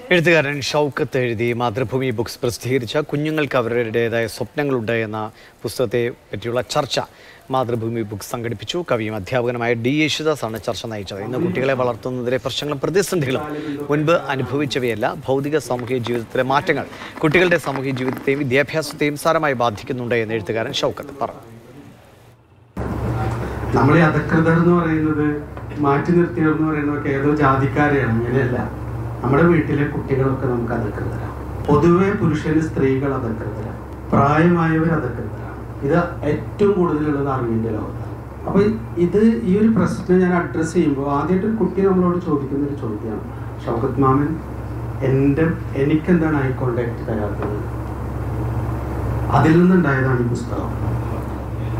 എഴുത്തുകാരൻ ഷൗക്കത്ത് എഴുതി മാതൃഭൂമി ബുക്സ് പ്രസിദ്ധീകരിച്ച കുഞ്ഞുങ്ങൾക്ക് അവരുടേതായ സ്വപ്നങ്ങളുണ്ട് എന്ന പുസ്തകത്തെ പറ്റിയുള്ള ചർച്ച മാതൃഭൂമി ബുക്സ് സംഘടിപ്പിച്ചു കവിയും അധ്യാപകനുമായ ഡി യേശുദാസാണ് ചർച്ച നയിച്ചത് ഇന്ന് കുട്ടികളെ വളർത്തുന്നതിലെ പ്രശ്നങ്ങളും പ്രതിസന്ധികളും മുൻപ് അനുഭവിച്ചവയല്ല ഭൗതിക സാമൂഹിക ജീവിതത്തിലെ മാറ്റങ്ങൾ കുട്ടികളുടെ സാമൂഹിക ജീവിതത്തെയും വിദ്യാഭ്യാസത്തെയും സാരമായി ബാധിക്കുന്നുണ്ട് എന്ന് എഴുത്തുകാരൻ ഷൗക്കത്ത് പറഞ്ഞു നമ്മളെ അധകൃതർ എന്ന് പറയുന്നത് മാറ്റി നിർത്തിയവർ എന്ന് പറയുന്നതൊക്കെ ഏതോ ജാതിക്കാരെയാണ് അങ്ങനെയല്ല നമ്മുടെ വീട്ടിലെ കുട്ടികളൊക്കെ നമുക്ക് അധകൃതരാണ് പൊതുവെ പുരുഷന് സ്ത്രീകൾ അധകൃതരാണ് പ്രായമായവർ അധകൃതരാണ് ഇത് ഏറ്റവും കൂടുതലുള്ളത് അറിവിന്റെ ലോകത്താണ് അപ്പൊ ഇത് ഈ ഒരു പ്രശ്നം ഞാൻ അഡ്രസ്സ് ചെയ്യുമ്പോൾ ആദ്യമായിട്ട് ഒരു കുട്ടി നമ്മളോട് ചോദിക്കുന്ന ഒരു ചോദ്യമാണ് ഷൗക്കത്ത് മാമൻ എൻ്റെ എനിക്കെന്താണ് ഐ കോണ്ടാക്ട് തരാത്തത് അതിൽ നിന്നുണ്ടായതാണ് ഈ പുസ്തകം